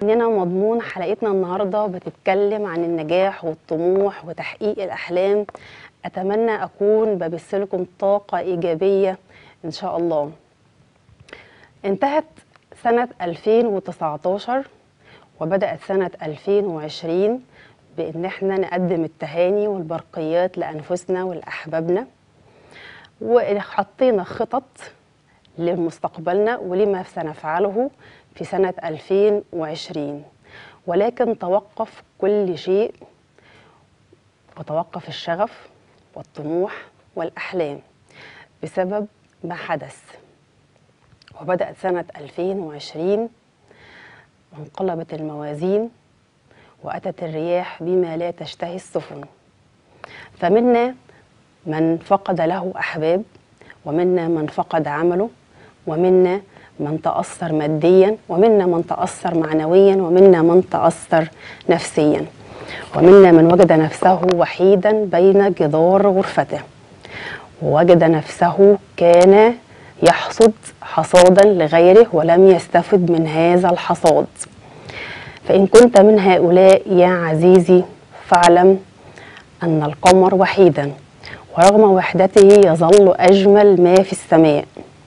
إننا مضمون حلقتنا النهاردة بتتكلم عن النجاح والطموح وتحقيق الأحلام أتمنى أكون ببث لكم طاقة إيجابية إن شاء الله انتهت سنة 2019 وبدأت سنة 2020 بإن احنا نقدم التهاني والبرقيات لأنفسنا ولأحبابنا وحطينا خطط لمستقبلنا ولما سنفعله في سنة 2020 ولكن توقف كل شيء وتوقف الشغف والطموح والأحلام بسبب ما حدث وبدأت سنة 2020 وانقلبت الموازين وأتت الرياح بما لا تشتهي السفن فمنا من فقد له أحباب ومنا من فقد عمله ومنا من تأثر ماديا ومنا من تأثر معنويا ومنا من تأثر نفسيا ومنا من وجد نفسه وحيدا بين جدار غرفته ووجد نفسه كان يحصد حصادا لغيره ولم يستفد من هذا الحصاد فإن كنت من هؤلاء يا عزيزي فاعلم أن القمر وحيدا ورغم وحدته يظل أجمل ما في السماء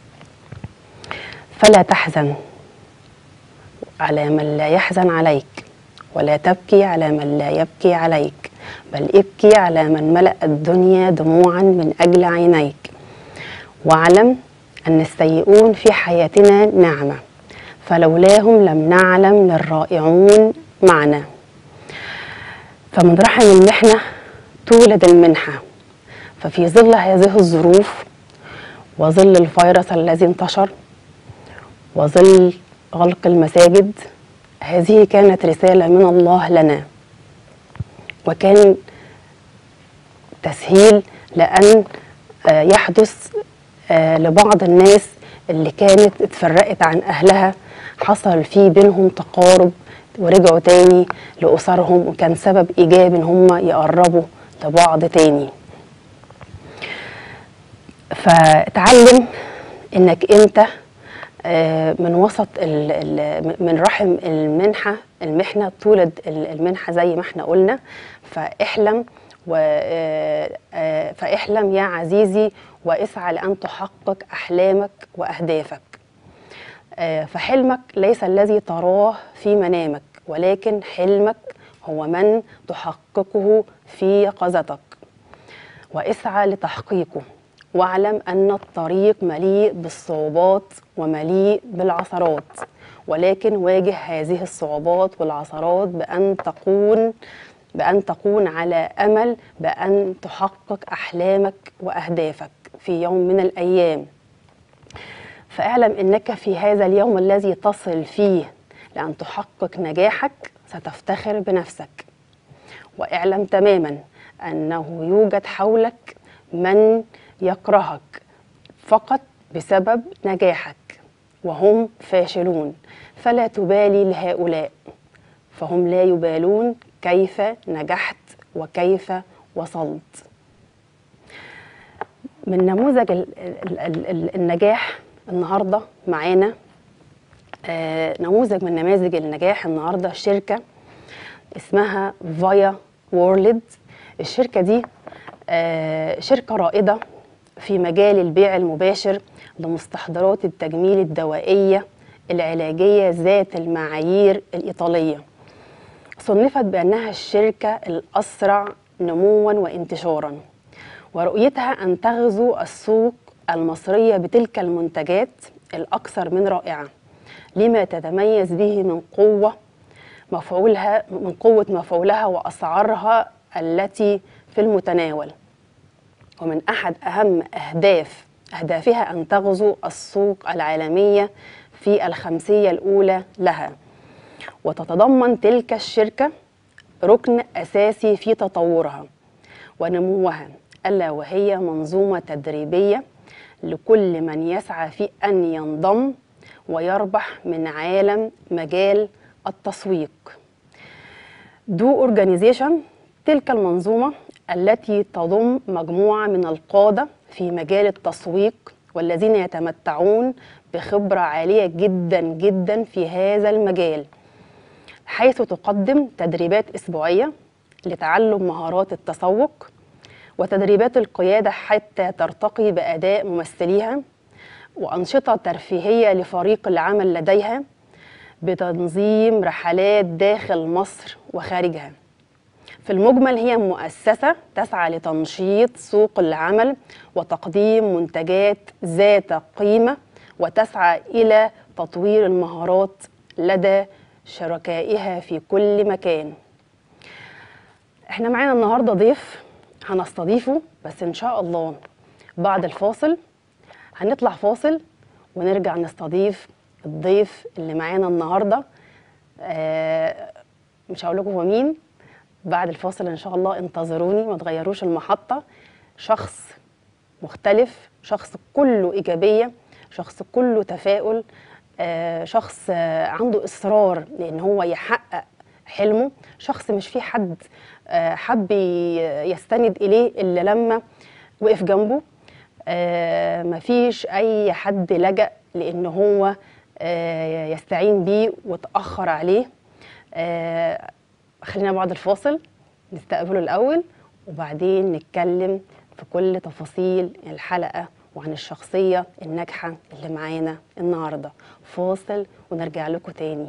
فلا تحزن على من لا يحزن عليك ولا تبكي على من لا يبكي عليك بل ابكي على من ملأ الدنيا دموعا من أجل عينيك واعلم أن السيئون في حياتنا نعمة فلولاهم لم نعلم للرائعون معنا فمن رحم المحنة تولد المنحة ففي ظل هذه الظروف وظل الفيروس الذي انتشر وظل غلق المساجد هذه كانت رسالة من الله لنا وكان تسهيل لأن يحدث لبعض الناس اللي كانت اتفرقت عن أهلها حصل في بينهم تقارب ورجعوا تاني لأسرهم وكان سبب إيجابي إن هم يقربوا لبعض تاني فاتعلم إنك أنت من وسط من رحم المنحة المحنة تولد المنحة زي ما احنا قلنا فاحلم و فاحلم يا عزيزي واسعى لأن تحقق أحلامك وأهدافك فحلمك ليس الذي تراه في منامك ولكن حلمك هو من تحققه في يقظتك واسعى لتحقيقه واعلم أن الطريق مليء بالصعوبات ومليء بالعثرات ولكن واجه هذه الصعوبات والعثرات بأن تكون بأن تكون على أمل بأن تحقق أحلامك وأهدافك في يوم من الأيام فاعلم أنك في هذا اليوم الذي تصل فيه لأن تحقق نجاحك ستفتخر بنفسك واعلم تماما أنه يوجد حولك من يكرهك فقط بسبب نجاحك وهم فاشلون فلا تبالي لهؤلاء فهم لا يبالون كيف نجحت وكيف وصلت من نموذج ال ال ال النجاح النهارده معانا آه نموذج من نماذج النجاح النهارده شركه اسمها فايا وورلد الشركه دي آه شركه رائده في مجال البيع المباشر لمستحضرات التجميل الدوائيه العلاجيه ذات المعايير الايطاليه صنفت بانها الشركه الاسرع نموا وانتشارا ورؤيتها ان تغزو السوق المصريه بتلك المنتجات الاكثر من رائعه لما تتميز به من قوه مفعولها من قوه مفعولها واسعارها التي في المتناول ومن احد اهم اهداف اهدافها ان تغزو السوق العالميه في الخمسيه الاولى لها وتتضمن تلك الشركه ركن اساسي في تطورها ونموها الا وهي منظومه تدريبيه لكل من يسعى في ان ينضم ويربح من عالم مجال التسويق دو اورجانيزيشن تلك المنظومه التي تضم مجموعه من القاده في مجال التسويق والذين يتمتعون بخبره عاليه جدا جدا في هذا المجال حيث تقدم تدريبات أسبوعية لتعلم مهارات التسوق وتدريبات القيادة حتى ترتقي بأداء ممثليها وأنشطة ترفيهية لفريق العمل لديها بتنظيم رحلات داخل مصر وخارجها في المجمل هي مؤسسة تسعى لتنشيط سوق العمل وتقديم منتجات ذات قيمة وتسعى إلى تطوير المهارات لدى شركائها في كل مكان احنا معانا النهارده ضيف هنستضيفه بس ان شاء الله بعد الفاصل هنطلع فاصل ونرجع نستضيف الضيف اللي معانا النهارده آه مش هقول لكم هو مين بعد الفاصل ان شاء الله انتظروني ما تغيروش المحطه شخص مختلف شخص كله ايجابيه شخص كله تفاؤل آه شخص آه عنده اصرار لان هو يحقق حلمه شخص مش في حد آه حب يستند اليه الا لما وقف جنبه آه مفيش اي حد لجأ لان هو آه يستعين بيه وتأخر عليه آه خلينا بعد الفاصل نستقبله الأول وبعدين نتكلم في كل تفاصيل الحلقة وعن الشخصية الناجحة اللي معانا النهاردة فاصل ونرجع لكم تاني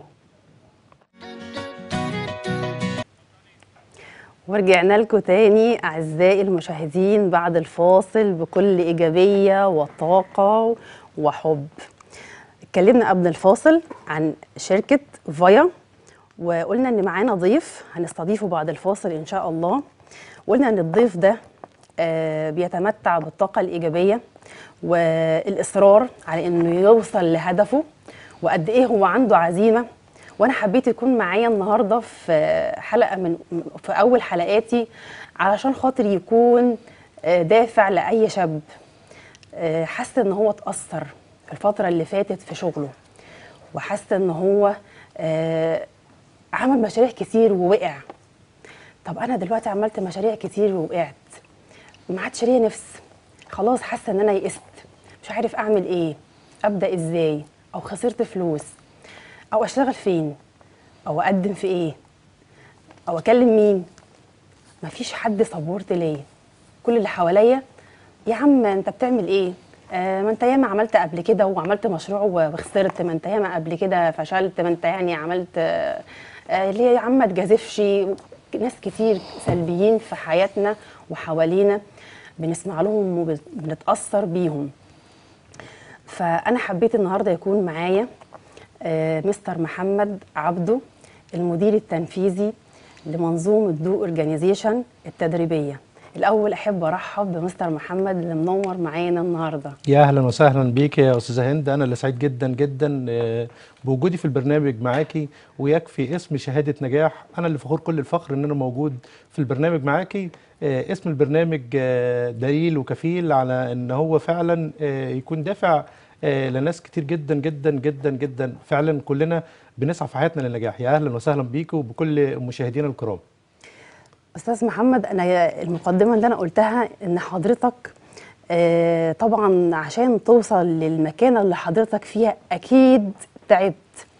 ورجعنا لكم تاني أعزائي المشاهدين بعد الفاصل بكل إيجابية وطاقة وحب اتكلمنا قبل الفاصل عن شركة فايا وقلنا ان معانا ضيف هنستضيفه بعد الفاصل ان شاء الله قلنا ان الضيف ده آه بيتمتع بالطاقة الإيجابية والإصرار على إنه يوصل لهدفه وقد إيه هو عنده عزيمة وأنا حبيت يكون معايا النهاردة في حلقة من في أول حلقاتي علشان خاطر يكون آه دافع لأي شاب آه حس إن هو اتأثر الفترة اللي فاتت في شغله وحس إن هو عمل مشاريع كتير ووقع طب انا دلوقتي عملت مشاريع كتير ووقعت ما عادش ليا نفس خلاص حاسه ان انا يئست مش عارف اعمل ايه ابدا ازاي او خسرت فلوس او اشتغل فين او اقدم في ايه او اكلم مين مفيش حد سبورت ليا كل اللي حواليا يا عم انت بتعمل ايه آه ما انت ياما عملت قبل كده وعملت مشروع وخسرت ما انت ياما قبل كده فشلت ما انت يعني عملت آه ليه يا عم ما تجازفش ناس كتير سلبيين في حياتنا وحوالينا بنسمع لهم وبنتأثر بيهم فأنا حبيت النهاردة يكون معايا آه مستر محمد عبده المدير التنفيذي لمنظومة دو اورجانيزيشن التدريبية الأول أحب أرحب بمستر محمد اللي منور معانا النهاردة يا أهلا وسهلا بيك يا أستاذة هند أنا اللي سعيد جدا جدا بوجودي في البرنامج معاكي ويكفي اسم شهادة نجاح أنا اللي فخور كل الفخر إن أنا موجود في البرنامج معاكي اسم البرنامج دليل وكفيل على إن هو فعلا يكون دافع لناس كتير جدا جدا جدا جدا فعلا كلنا بنسعى في حياتنا للنجاح يا أهلا وسهلا بيكم وبكل مشاهدينا الكرام استاذ محمد انا المقدمه اللي انا قلتها ان حضرتك آه طبعا عشان توصل للمكانه اللي حضرتك فيها اكيد تعبت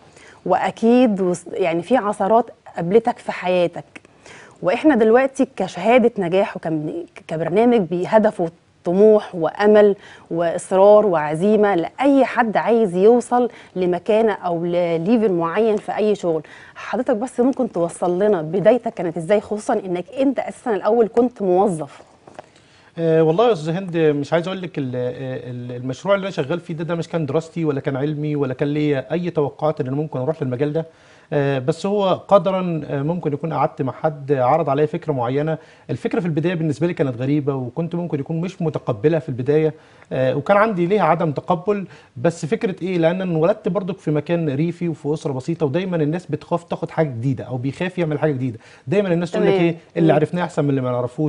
واكيد يعني في عثرات قابلتك في حياتك واحنا دلوقتي كشهاده نجاح وكبرنامج بهدفه طموح وامل واصرار وعزيمه لاي حد عايز يوصل لمكانه او لليفل معين في اي شغل حضرتك بس ممكن توصل لنا بدايتك كانت ازاي خصوصا انك انت اساسا الاول كنت موظف أه والله يا استاذ هند مش عايز اقول لك المشروع اللي انا شغال فيه ده ده مش كان دراستي ولا كان علمي ولا كان ليا اي توقعات ان انا ممكن اروح للمجال ده أه بس هو قدرا أه ممكن يكون قعدت مع حد عرض عليا فكره معينه الفكره في البدايه بالنسبه لي كانت غريبه وكنت ممكن يكون مش متقبلها في البدايه وكان عندي ليها عدم تقبل بس فكره ايه لان انا انولدت برضك في مكان ريفي وفي اسره بسيطه ودايما الناس بتخاف تاخد حاجه جديده او بيخاف يعمل حاجه جديده دايما الناس تقول لك ايه اللي عرفناه احسن من اللي ما نعرفوش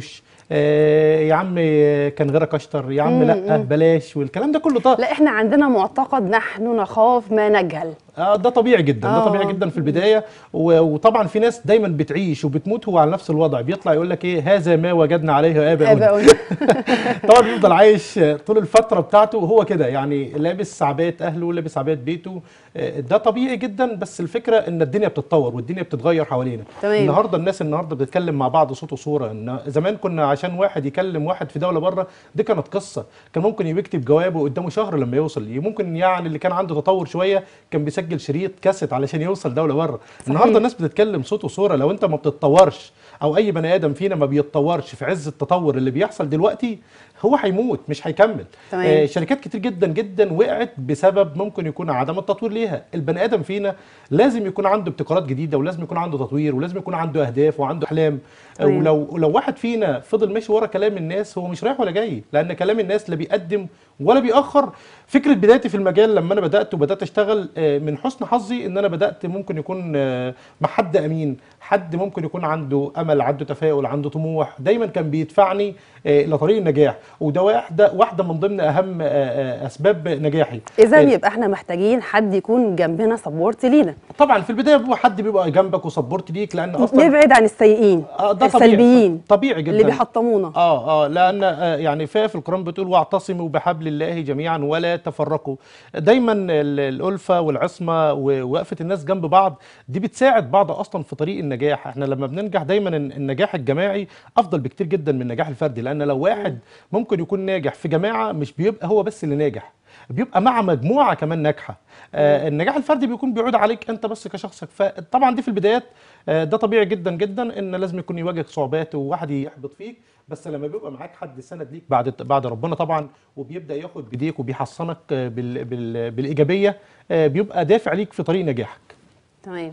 آه، يا عم آه، كان غيرك اشطر يا عم لا بلاش والكلام ده كله طبعا لا احنا عندنا معتقد نحن نخاف ما نجهل اه ده طبيعي جدا ده آه. طبيعي جدا في البدايه و- وطبعا في ناس دايما بتعيش وبتموت هو على نفس الوضع بيطلع يقول لك ايه هذا ما وجدنا عليه اباؤنا آباؤنا. طبعا بيفضل عايش طول الفتره بتاعته وهو كده يعني لابس عبايه اهله لابس عبايه بيته آه، ده طبيعي جدا بس الفكره ان الدنيا بتتطور والدنيا بتتغير حوالينا تمام. النهارده الناس النهارده بتتكلم مع بعض صوت وصوره ان زمان كنا عشان واحد يكلم واحد في دوله بره دي كانت قصه كان ممكن يكتب جوابه قدامه شهر لما يوصل ممكن يعني اللي كان عنده تطور شويه كان بيسجل شريط كاسيت علشان يوصل دوله بره النهارده الناس بتتكلم صوت وصوره لو انت ما بتتطورش او اي بني ادم فينا ما بيتطورش في عز التطور اللي بيحصل دلوقتي هو هيموت مش هيكمل تمام. آه شركات كتير جدا جدا وقعت بسبب ممكن يكون عدم التطوير ليها البني ادم فينا لازم يكون عنده ابتكارات جديده ولازم يكون عنده تطوير ولازم يكون عنده اهداف وعنده احلام آه، تمام. ولو لو واحد فينا فضل ماشي ورا كلام الناس هو مش رايح ولا جاي لان كلام الناس لا بيقدم ولا بيأخر فكره بدايتي في المجال لما انا بدات وبدات اشتغل آه، من حسن حظي ان انا بدات ممكن يكون آه، مع حد امين حد ممكن يكون عنده امل عنده تفاؤل عنده طموح دايما كان بيدفعني آه، لطريق النجاح وده واحده واحده من ضمن اهم آه، آه، اسباب نجاحي اذا آه، يبقى احنا محتاجين حد يكون جنبنا سبورت لينا طبعا في البدايه بيبقى حد بيبقى جنبك وسبورت ليك لان اصلا نبعد عن السيئين آه، ده طبيعي السلبيين طبيعي جدا اللي بيحطمونا اه اه لان آه، يعني في في القران بتقول واعتصموا بحبل الله جميعا ولا تفرقوا دايما ال- الالفه والعصمه ووقفه الناس جنب بعض دي بتساعد بعض اصلا في طريق النجاح احنا لما بننجح دايما الن- النجاح الجماعي افضل بكتير جدا من النجاح الفردي لان لو واحد ممكن يكون ناجح في جماعه مش بيبقى هو بس اللي ناجح بيبقى مع مجموعه كمان ناجحه آه النجاح الفردي بيكون بيعود عليك انت بس كشخصك فطبعا دي في البدايات آه ده طبيعي جدا جدا ان لازم يكون يواجه صعوبات وواحد يحبط فيك بس لما بيبقى معاك حد سند ليك بعد بعد ربنا طبعا وبيبدا ياخد بايديك وبيحصنك آه، بال بال بالايجابيه آه بيبقى دافع ليك في طريق نجاحك تمام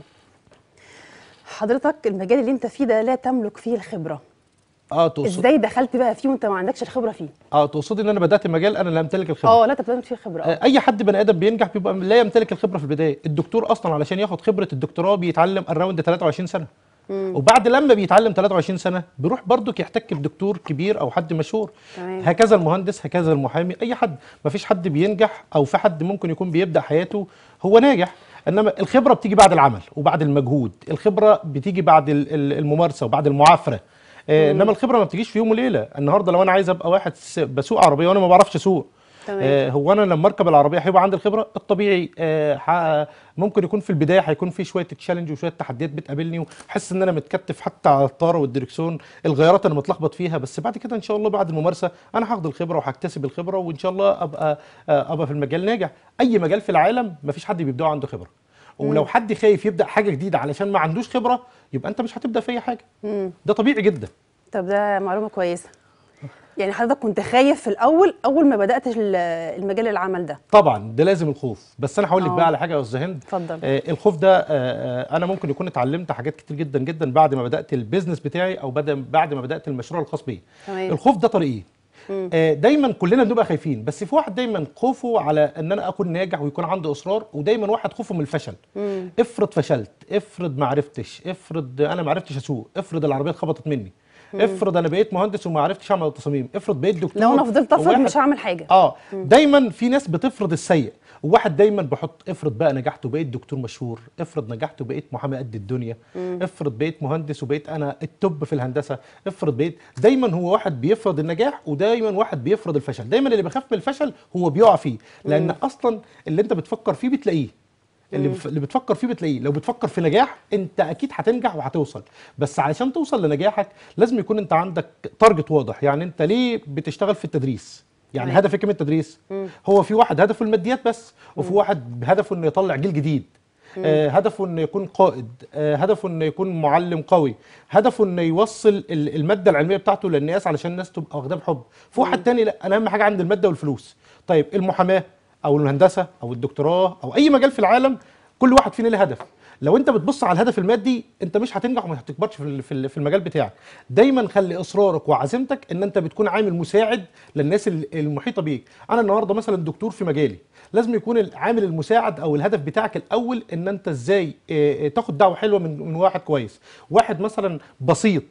حضرتك المجال اللي انت فيه ده لا تملك فيه الخبره اه تقصد ازاي دخلت بقى فيه وانت ما عندكش الخبره فيه اه تقصدي ان انا بدات المجال انا لا امتلك الخبره اه لا انت بتملك فيه خبره آه. آه، اي حد بني ادم بينجح بيبقى لا يمتلك الخبره في البدايه الدكتور اصلا علشان ياخد خبره الدكتوراه بيتعلم الراوند 23 سنه وبعد لما بيتعلم 23 سنه بيروح برضك يحتك بدكتور كبير او حد مشهور تمام. هكذا المهندس هكذا المحامي اي حد ما فيش حد بينجح او في حد ممكن يكون بيبدا حياته هو ناجح انما الخبره بتيجي بعد العمل وبعد المجهود الخبره بتيجي بعد ال- ال- الممارسه وبعد المعافره آه، انما الخبره ما بتجيش في يوم وليله النهارده لو انا عايز ابقى واحد س- بسوق عربيه وانا ما بعرفش اسوق تمام. آه، هو انا لما اركب العربيه هيبقى عندي الخبره الطبيعي آه، ح- ممكن يكون في البدايه هيكون في شويه تشالنج وشويه تحديات بتقابلني واحس ان انا متكتف حتى على الطاره والدركسيون الغيارات انا متلخبط فيها بس بعد كده ان شاء الله بعد الممارسه انا هاخد الخبره وهكتسب الخبره وان شاء الله ابقى آه، ابقى في المجال ناجح اي مجال في العالم مفيش حد بيبداه عنده خبره ولو حد خايف يبدا حاجه جديده علشان ما عندوش خبره يبقى انت مش هتبدا في اي حاجه ده طبيعي جدا طب ده معلومه كويسه يعني حضرتك كنت خايف في الاول اول ما بدات ال- المجال العمل ده طبعا ده لازم الخوف بس انا هقول لك آه. بقى على حاجه يا استاذ هند اتفضل. آه الخوف ده آه آه انا ممكن يكون اتعلمت حاجات كتير جدا جدا بعد ما بدات البيزنس بتاعي او بدا بعد ما بدات المشروع الخاص بيا تمام. الخوف ده طريقين آه دايما كلنا بنبقى خايفين بس في واحد دايما خوفه على ان انا اكون ناجح ويكون عنده اصرار ودايما واحد خوفه من الفشل افرض فشلت افرض ما عرفتش افرض انا ما عرفتش اسوق افرض العربيه اتخبطت مني افرض انا بقيت مهندس وما عرفتش اعمل التصاميم افرض بقيت دكتور لو انا فضلت افرض وواحد- مش هعمل حاجه اه دايما في ناس بتفرض السيء وواحد دايما بحط افرض بقى نجحت وبقيت دكتور مشهور افرض نجحت وبقيت محامي قد الدنيا افرض بقيت مهندس وبقيت انا التوب في الهندسه افرض بقيت دايما هو واحد بيفرض النجاح ودايما واحد بيفرض الفشل دايما اللي بيخاف من الفشل هو بيقع فيه لان اصلا اللي انت بتفكر فيه بتلاقيه اللي, بف... اللي بتفكر فيه بتلاقيه لو بتفكر في نجاح انت اكيد هتنجح وهتوصل بس علشان توصل لنجاحك لازم يكون انت عندك تارجت واضح يعني انت ليه بتشتغل في التدريس يعني تمام. هدفك من التدريس هو في واحد هدفه الماديات بس وفي واحد هدفه انه يطلع جيل جديد آه هدفه انه يكون قائد آه هدفه انه يكون معلم قوي هدفه انه يوصل ال- الماده العلميه بتاعته للناس علشان الناس تبقى واخداه بحب في واحد تاني لا انا اهم حاجه عندي الماده والفلوس طيب المحاماه او الهندسه او الدكتوراه او اي مجال في العالم كل واحد فينا له هدف لو انت بتبص على الهدف المادي انت مش هتنجح وما هتكبرش في ال- في ال- في المجال بتاعك دايما خلي اصرارك وعزيمتك ان انت بتكون عامل مساعد للناس ال- المحيطه بيك انا النهارده مثلا دكتور في مجالي لازم يكون العامل المساعد او الهدف بتاعك الاول ان انت ازاي اه، اه، تاخد دعوه حلوه من من واحد كويس واحد مثلا بسيط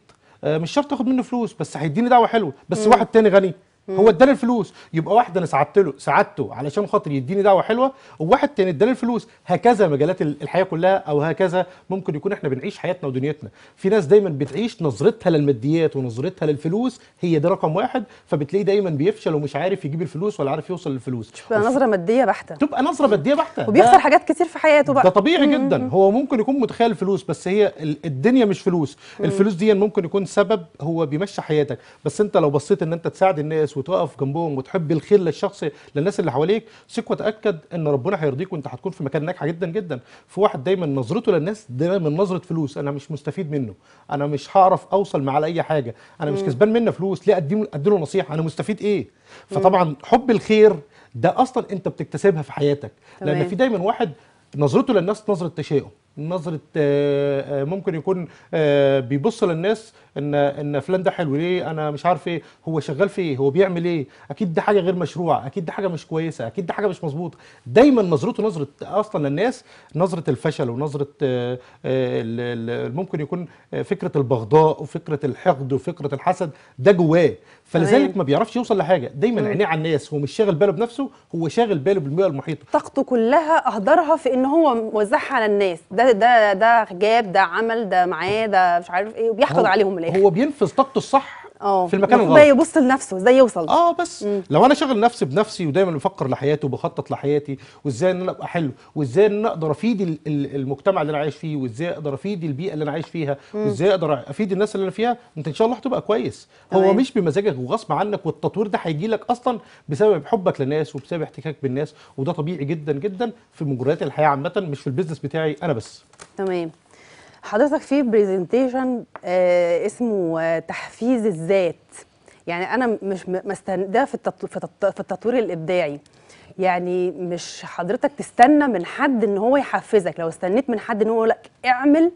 آه، مش شرط اخد منه فلوس بس هيديني دعوه حلوه بس واحد تاني غني هو اداني الفلوس يبقى واحد انا ساعدت له ساعدته علشان خاطر يديني دعوه حلوه وواحد تاني اداني الفلوس هكذا مجالات ال- الحياه كلها او هكذا ممكن يكون احنا بنعيش حياتنا ودنيتنا في ناس دايما بتعيش نظرتها للماديات ونظرتها للفلوس هي ده رقم واحد فبتلاقيه دايما بيفشل ومش عارف يجيب الفلوس ولا عارف يوصل للفلوس بقى نظره ماديه بحته تبقى نظره ماديه بحته وبيخسر ده- حاجات كتير في حياته ده بقى طبيعي جدا هو ممكن يكون متخيل الفلوس بس هي ال- الدنيا مش فلوس الفلوس دي ممكن يكون سبب هو بيمشي حياتك بس انت لو بصيت ان انت تساعد الناس وتقف جنبهم وتحب الخير للشخص للناس اللي حواليك ثق وتاكد ان ربنا هيرضيك وانت هتكون في مكان ناجحه جدا جدا في واحد دايما نظرته للناس دايما من نظره فلوس انا مش مستفيد منه انا مش هعرف اوصل معاه لاي حاجه انا مش كسبان منه فلوس ليه ادي اديله نصيحه انا مستفيد ايه فطبعا حب الخير ده اصلا انت بتكتسبها في حياتك لان تمام. في دايما واحد نظرته للناس نظره تشاؤم نظره آه، آه، ممكن يكون آه، بيبص للناس ان ان فلان ده حلو ليه انا مش عارف ايه هو شغال في ايه هو بيعمل ايه اكيد ده حاجه غير مشروعه اكيد ده حاجه مش كويسه اكيد ده حاجه مش مظبوطه دايما نظرته نظره اصلا للناس نظره الفشل ونظره آه، آه، ال- ال- ممكن يكون آه، فكره البغضاء وفكره الحقد وفكره الحسد ده جواه فلذلك تمام. ما بيعرفش يوصل لحاجه دايما عينيه على الناس هو مش شاغل باله بنفسه هو شاغل باله بالبيئه المحيطه طاقته كلها اهدرها في ان هو موزعها على الناس ده ده ده جاب ده عمل ده معاه ده مش عارف ايه وبيحقد هو- عليهم من الاخر هو بينفذ طاقته الصح اه في المكان المفروض بقى الغلط يبص لنفسه ازاي يوصل اه بس لو انا شاغل نفسي بنفسي ودايما بفكر لحياتي وبخطط لحياتي وازاي ان انا ابقى حلو وازاي ان انا اقدر افيد ال- ال- المجتمع اللي انا عايش فيه وازاي اقدر افيد البيئه اللي انا عايش فيها وازاي اقدر افيد الناس اللي انا فيها انت ان شاء الله هتبقى كويس هو تمام. مش بمزاجك وغصب عنك والتطوير ده هيجي لك اصلا بسبب حبك للناس وبسبب احتكاك بالناس وده طبيعي جدا جدا في مجريات الحياه عامه مش في البيزنس بتاعي انا بس تمام حضرتك في برزنتيشن آه اسمه آه تحفيز الذات يعني انا مش م- مستن ده في التط... في, التط... في التطوير الابداعي يعني مش حضرتك تستنى من حد ان هو يحفزك لو استنيت من حد ان هو يقول لك اعمل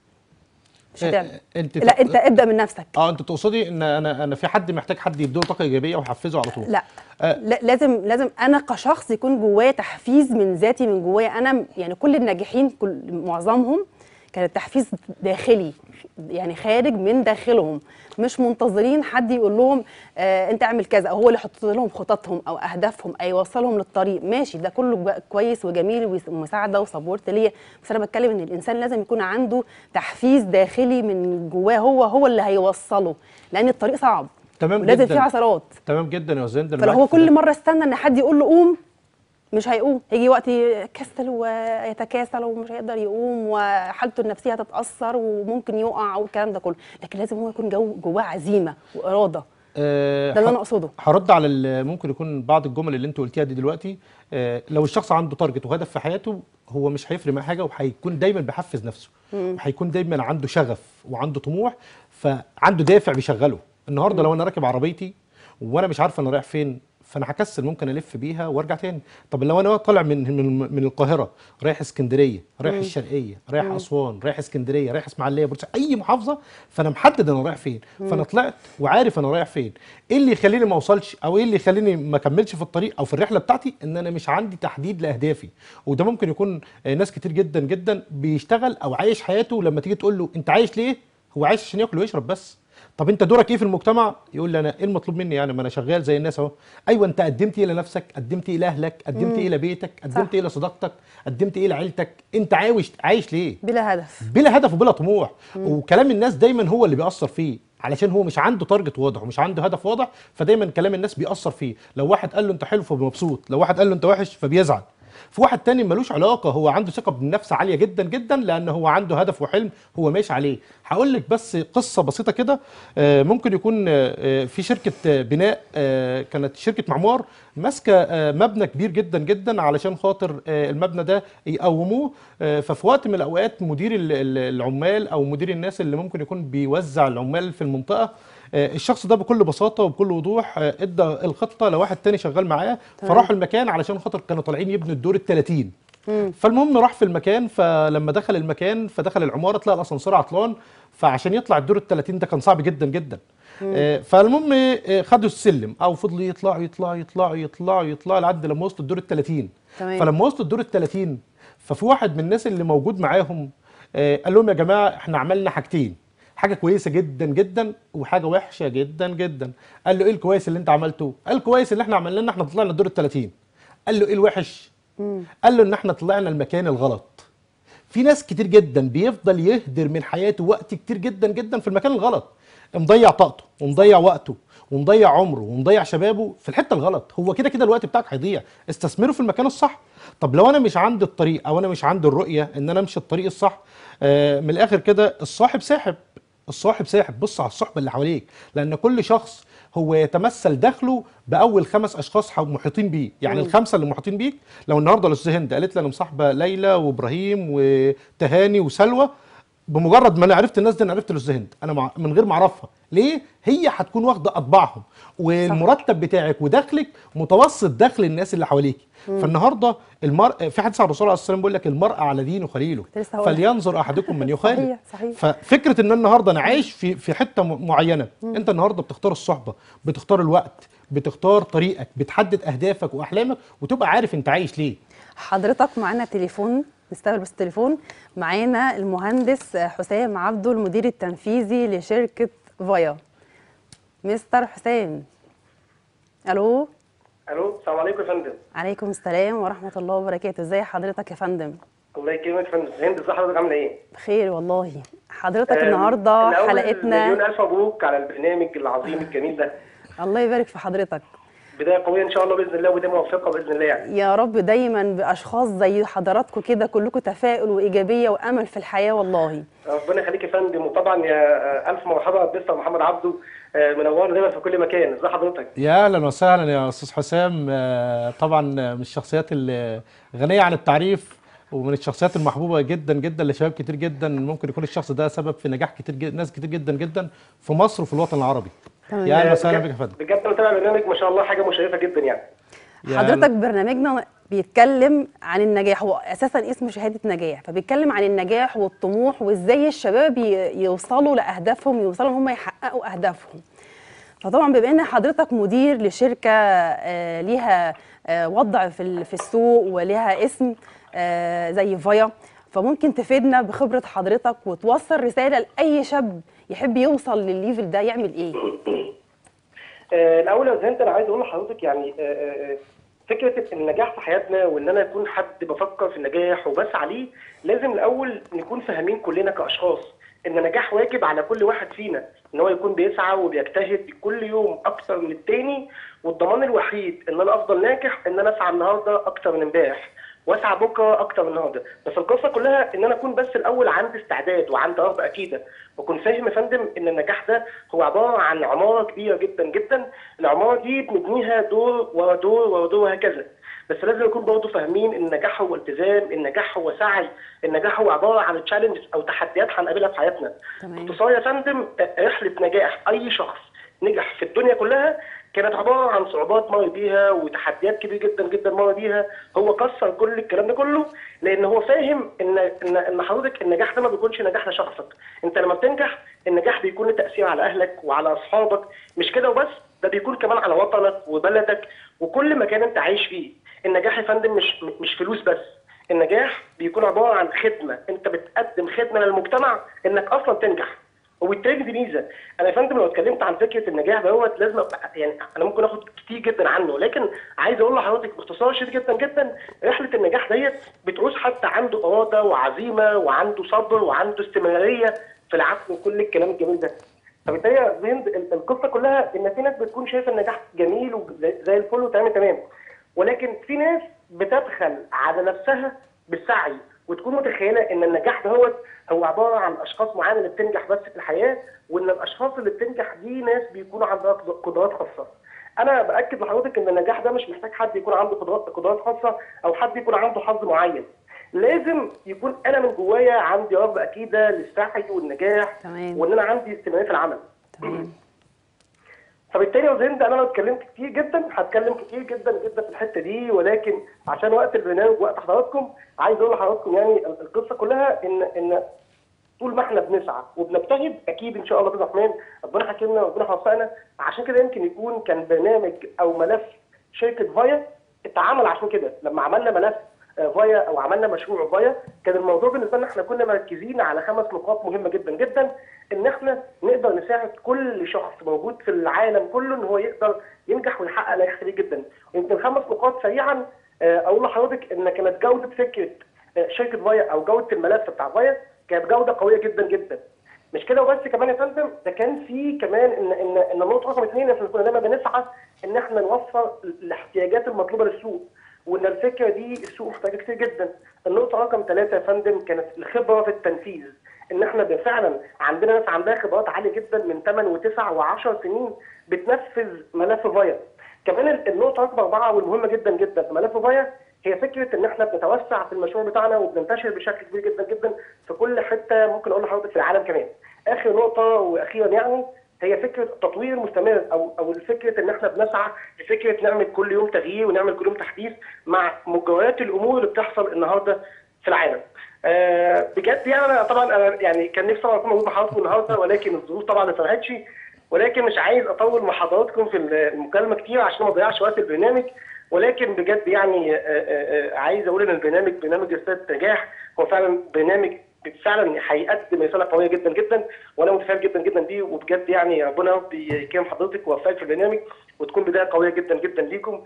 مش آه، هتعمل انت لا انت ابدا من نفسك اه انت تقصدي ان انا انا في حد محتاج حد يديله طاقه ايجابيه ويحفزه على طول لا آه. لا لازم لازم انا كشخص يكون جوايا تحفيز من ذاتي من جوايا انا م- يعني كل الناجحين كل معظمهم كان التحفيز داخلي يعني خارج من داخلهم مش منتظرين حد يقول لهم آه انت اعمل كذا او هو اللي يحط لهم خططهم او اهدافهم او يوصلهم للطريق ماشي ده كله جو- كويس وجميل ويس- ومساعده وسبورت ليا بس انا بتكلم ان الانسان لازم يكون عنده تحفيز داخلي من جواه هو هو اللي هيوصله لان الطريق صعب تمام ولازم جداً. فيه عثرات تمام جدا يا استاذ ده أنا فلو معاك هو في ده. كل مره استنى ان حد يقول له قوم مش هيقوم هيجي وقت يكسل ويتكاسل ومش هيقدر يقوم وحالته النفسيه هتتاثر وممكن يقع والكلام ده كله لكن لازم هو يكون جو جواه عزيمه واراده آه، ده اللي ح- انا اقصده هرد على ال- ممكن يكون بعض الجمل اللي انت قلتيها دي دلوقتي آه، لو الشخص عنده تارجت وهدف في حياته هو مش هيفرق معاه حاجه وهيكون دايما بيحفز نفسه وهيكون دايما عنده شغف وعنده طموح فعنده دافع بيشغله النهارده لو انا راكب عربيتي وانا مش عارف انا رايح فين فانا هكسل ممكن الف بيها وارجع تاني طب لو انا طالع من من من القاهره رايح اسكندريه رايح الشرقيه رايح اسوان رايح اسكندريه رايح اسماعيليه بورسعيد اي محافظه فانا محدد انا رايح فين فانا طلعت وعارف انا رايح فين ايه اللي يخليني ما اوصلش او ايه اللي يخليني ما اكملش في الطريق او في الرحله بتاعتي ان انا مش عندي تحديد لاهدافي وده ممكن يكون آه، ناس كتير جدا جدا بيشتغل او عايش حياته لما تيجي تقول له انت عايش ليه هو عايش عشان ياكل ويشرب بس طب انت دورك ايه في المجتمع يقول لي انا ايه المطلوب مني يعني ما انا شغال زي الناس اهو ايوه انت قدمت ايه لنفسك قدمت ايه لاهلك قدمت ايه لبيتك قدمت ايه لصداقتك قدمت ايه لعيلتك انت عايش عايش ليه بلا هدف بلا هدف وبلا طموح وكلام الناس دايما هو اللي بيأثر فيه علشان هو مش عنده تارجت واضح ومش عنده هدف واضح فدايما كلام الناس بيأثر فيه لو واحد قال له انت حلو فبيبسوط لو واحد قال له انت وحش فبيزعل في واحد تاني ملوش علاقه هو عنده ثقه بالنفس عاليه جدا جدا لان هو عنده هدف وحلم هو ماشي عليه هقول لك بس قصه بسيطه كده آه، ممكن يكون آه، آه، في شركه آه، بناء آه، كانت شركه معمار ماسكه آه، مبنى كبير جدا جدا علشان خاطر آه، المبنى ده يقوموه آه، ففي وقت من الاوقات مدير ال- ال- العمال او مدير الناس اللي ممكن يكون بيوزع العمال في المنطقه آه، الشخص ده بكل بساطه وبكل وضوح آه، ادى الخطه لواحد تاني شغال معاه فراحوا المكان علشان خاطر كانوا طالعين يبنوا الدور ال 30 فالمهم راح في المكان فلما دخل المكان فدخل العماره تلاقي الاسانسير عطلان فعشان يطلع الدور ال 30 ده كان صعب جدا جدا آه، فالمهم آه، خدوا السلم او فضلوا يطلعوا يطلعوا يطلعوا يطلعوا يطلعوا لحد لما وصلوا الدور ال 30 تمام. فلما وصلوا الدور ال 30 ففي واحد من الناس اللي موجود معاهم آه، قال لهم يا جماعه احنا عملنا حاجتين حاجه كويسه جدا جدا وحاجه وحشه جدا جدا قال له ايه الكويس اللي انت عملته قال الكويس اللي احنا عملناه ان احنا طلعنا الدور ال 30 قال له ايه الوحش قال له ان احنا طلعنا المكان الغلط في ناس كتير جدا بيفضل يهدر من حياته وقت كتير جدا جدا في المكان الغلط مضيع طاقته ومضيع وقته ومضيع عمره ومضيع شبابه في الحته الغلط هو كده كده الوقت بتاعك هيضيع استثمره في المكان الصح طب لو انا مش عندي الطريق او انا مش عندي الرؤيه ان انا امشي الطريق الصح آه من الاخر كده الصاحب ساحب الصاحب ساحب بص على الصحبه اللي حواليك لان كل شخص هو يتمثل دخله باول خمس اشخاص حو- محيطين بيه يعني الخمسه اللي محيطين بيك لو النهارده الاستاذ هند قالت لي انا مصاحبه ليلى وابراهيم وتهاني وسلوى بمجرد ما انا عرفت الناس دي انا عرفت الاستاذ هند انا مع من غير ما اعرفها ليه هي هتكون واخده اطباعهم والمرتب بتاعك ودخلك متوسط دخل الناس اللي حواليك فالنهارده المرء في حديث عن الرسول عليه الصلاه والسلام بيقول لك المرء على دين خليله كنت لسه هقولها. فلينظر احدكم من يخالف صحيح، صحيح. ففكره ان النهارده انا عايش في في حته م- معينه انت النهارده بتختار الصحبه بتختار الوقت بتختار طريقك بتحدد اهدافك واحلامك وتبقى عارف انت عايش ليه حضرتك معانا تليفون نستقبل بس التليفون معانا المهندس حسام عبده المدير التنفيذي لشركة فايا مستر حسام الو الو السلام عليكم يا فندم عليكم السلام ورحمة الله وبركاته ازي حضرتك يا فندم الله يكرمك يا فندم هند ازي حضرتك عامله ايه؟ بخير والله حضرتك آم، النهارده الأول حلقتنا مليون الف مبروك على البرنامج العظيم الجميل ده الله يبارك في حضرتك بدايه قويه ان شاء الله باذن الله وبدايه موفقه باذن الله يعني يا رب دايما باشخاص زي حضراتكم كده كلكم تفاؤل وايجابيه وامل في الحياه والله ربنا يخليك يا فندم وطبعا يا آه، الف مرحبا مستر محمد عبده آه، منورنا دايما في كل مكان ازي حضرتك؟ يا اهلا وسهلا يا استاذ حسام آه، طبعا من الشخصيات الغنيه عن التعريف ومن الشخصيات المحبوبه جدا جدا لشباب كتير جدا ممكن يكون الشخص ده سبب في نجاح كتير جدا ناس كتير جدا جدا في مصر وفي الوطن العربي تمام. يا اهلا آه، وسهلا بك بجد- يا فندم بجد انا متابع برنامج ما شاء الله حاجه مشرفه جدا يعني يا حضرتك أهلا. برنامجنا بيتكلم عن النجاح هو اساسا اسمه شهاده نجاح فبيتكلم عن النجاح والطموح وازاي الشباب ي- يوصلوا لاهدافهم يوصلوا ان هم يحققوا اهدافهم فطبعا بما ان حضرتك مدير لشركه آه، ليها آه، وضع في ال- في السوق وليها اسم آه، زي فايا فممكن تفيدنا بخبره حضرتك وتوصل رساله لاي شاب يحب يوصل للليفل ده يعمل ايه آه، الاول يا زينت انا عايز اقول لحضرتك يعني آه، آه، آه، فكره النجاح في حياتنا وان انا اكون حد بفكر في النجاح وبسعى ليه لازم الاول نكون فاهمين كلنا كاشخاص ان النجاح واجب على كل واحد فينا ان هو يكون بيسعى وبيجتهد كل يوم اكتر من التاني والضمان الوحيد ان انا افضل ناجح ان انا اسعى النهارده اكتر من امبارح واسعى بكره اكتر من النهارده بس القصه كلها ان انا اكون بس الاول عندي استعداد وعندي رغبه اكيده واكون فاهم يا فندم ان النجاح ده هو عباره عن عماره كبيره جدا جدا العماره دي بنبنيها دور ورا دور ورا دور وهكذا بس لازم نكون برضه فاهمين ان النجاح هو التزام النجاح هو سعي النجاح هو عباره عن تشالنجز او تحديات هنقابلها في حياتنا تمام. باختصار يا فندم رحله نجاح اي شخص نجح في الدنيا كلها كانت عباره عن صعوبات مر بيها وتحديات كبيره جدا جدا مر بيها هو كسر كل الكلام ده كله لان هو فاهم ان ان ان حضرتك النجاح ده ما بيكونش نجاح لشخصك انت لما بتنجح النجاح بيكون له تاثير على اهلك وعلى اصحابك مش كده وبس ده بيكون كمان على وطنك وبلدك وكل مكان انت عايش فيه النجاح يا فندم مش مش فلوس بس النجاح بيكون عباره عن خدمه انت بتقدم خدمه للمجتمع انك اصلا تنجح وبالتالي دي ميزه انا يا فندم لو اتكلمت عن فكره النجاح دوت لازم أبقى يعني انا ممكن اخد كتير جدا عنه لكن عايز اقول لحضرتك باختصار شديد جدا جدا رحله النجاح ديت بتعوز حد عنده اراده وعزيمه وعنده صبر وعنده استمراريه في العفو وكل الكلام الجميل ده فبالتالي يا هند ال- القصه كلها ان في ناس بتكون شايفه النجاح جميل وزي زي الفل وتمام تمام ولكن في ناس بتبخل على نفسها بالسعي وتكون متخيله ان النجاح دهوت هو عباره عن اشخاص معينه اللي بتنجح بس في الحياه وان الاشخاص اللي بتنجح دي ناس بيكونوا عندها قد- قدرات خاصه. انا باكد لحضرتك ان النجاح ده مش محتاج حد يكون عنده قدرات قدرات خاصه او حد يكون عنده حظ معين. لازم يكون انا من جوايا عندي رغبه اكيده للسعي والنجاح تمام. وان انا عندي استمراريه في العمل. تمام فبالتالي يا زند انا لو اتكلمت كتير جدا هتكلم كتير جدا جدا في الحته دي ولكن عشان وقت البرنامج وقت حضراتكم عايز اقول لحضراتكم يعني القصه كلها ان ان طول ما احنا بنسعى وبنجتهد اكيد ان شاء الله باذن الرحمن ربنا حكمنا وربنا هيوفقنا عشان كده يمكن يكون كان برنامج او ملف شركه فايا اتعمل عشان كده لما عملنا ملف آه، فايا او عملنا مشروع فايا كان الموضوع بالنسبه لنا احنا كنا مركزين على خمس نقاط مهمه جدا جدا ان احنا نقدر نساعد كل شخص موجود في العالم كله ان هو يقدر ينجح ويحقق نجاح كبير جدا يمكن خمس نقاط سريعا آه، اقول لحضرتك ان كانت جوده فكره آه، شركه فايا او جوده الملف بتاع فايا كانت جوده قويه جدا جدا مش كده وبس كمان يا فندم ده كان في كمان ان ان ان النقطه رقم اثنين احنا كنا دايما بنسعى ان احنا نوفر الاحتياجات المطلوبه للسوق وان الفكره دي السوق محتاجه كتير جدا. النقطه رقم ثلاثه يا فندم كانت الخبره في التنفيذ ان احنا فعلا عندنا ناس عندها خبرات عاليه جدا من 8 و9 و10 سنين بتنفذ ملف فايا. كمان ال- النقطه رقم اربعه والمهمه جدا جدا في ملف فايا هي فكره ان احنا بنتوسع في المشروع بتاعنا وبننتشر بشكل كبير جدا جدا في كل حته ممكن اقول لحضرتك في العالم كمان. اخر نقطه واخيرا يعني هي فكره التطوير المستمر او او الفكره ان احنا بنسعى لفكره نعمل كل يوم تغيير ونعمل كل يوم تحديث مع مجريات الامور اللي بتحصل النهارده في العالم. آه بجد يعني انا طبعا انا يعني كان نفسي طبعا اكون موجود مع حضراتكم النهارده ولكن الظروف طبعا ما سمحتش ولكن مش عايز اطول مع حضراتكم في المكالمه كتير عشان ما اضيعش وقت البرنامج ولكن بجد يعني آه، آه، آه، عايز اقول ان البرنامج برنامج رساله نجاح هو فعلا برنامج فعلا هيقدم رساله قويه جدا جدا وانا متفائل جدا جدا بيه وبجد يعني ربنا يا رب يكرم حضرتك ويوفقك في البرنامج وتكون بدايه قويه جدا جدا ليكم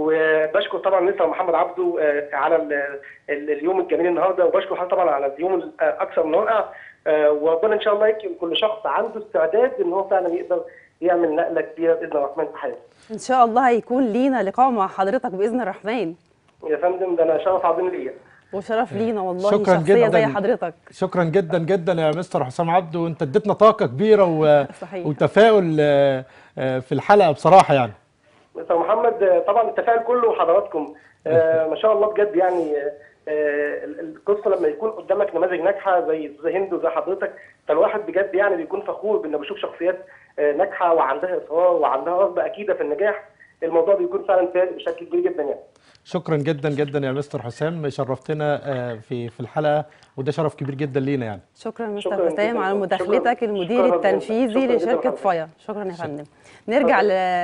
وبشكر طبعا مستر محمد عبده آه، على ال- ال- اليوم الجميل النهارده وبشكر حضرتك طبعا على اليوم الاكثر من رائع آه، وربنا ان شاء الله يكرم كل شخص عنده استعداد ان هو فعلا يقدر يعمل نقله كبيره باذن الرحمن في حياته. ان شاء الله هيكون لينا لقاء مع حضرتك باذن الرحمن يا فندم ده انا شرف عظيم ليا. وشرف لينا والله شكراً شخصيه جداً. زي حضرتك شكرا جدا جدا يا مستر حسام عبده انت اديتنا طاقه كبيره و... صحيح. وتفاؤل آه، آه، في الحلقه بصراحه يعني مستر محمد آه، طبعا التفاعل كله حضراتكم آه، ما شاء الله بجد يعني آه، آه، ال- القصه لما يكون قدامك نماذج ناجحه زي زي هند وزي حضرتك فالواحد بجد يعني بيكون فخور بانه بيشوف شخصيات آه، ناجحه وعندها اصرار وعندها رغبه اكيده في النجاح الموضوع بيكون فعلا فارق بشكل كبير جدا يعني شكرا جدا جدا يا مستر حسام شرفتنا آه، في في الحلقه وده شرف كبير جدا لينا يعني شكرا مستر شكراً حسام جداً. على شكراً. مداخلتك شكراً المدير جداً. التنفيذي شكراً جداً لشركه لحضرتك. فايا شكرا يا فندم نرجع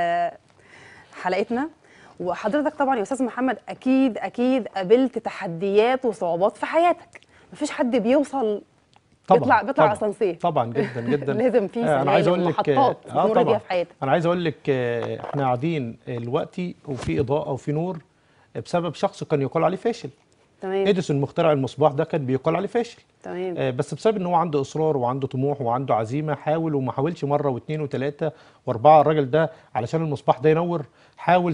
لحلقتنا وحضرتك طبعا يا استاذ محمد اكيد اكيد قابلت تحديات وصعوبات في حياتك مفيش حد بيوصل بيطلع بيطلع طبعا اسانسير طبعا جدا جدا لازم في آه، انا عايز سلالم اقول لك ومحطات اه بتمر بيها طبعا في حياتك انا عايز اقول لك آه، احنا قاعدين دلوقتي وفي اضاءه وفي نور بسبب شخص كان يقال عليه فاشل تمام اديسون مخترع المصباح ده كان بيقال عليه فاشل تمام آه، بس بسبب ان هو عنده اصرار وعنده طموح وعنده عزيمه حاول وما حاولش مره واثنين وثلاثه واربعه الراجل ده علشان المصباح ده ينور حاول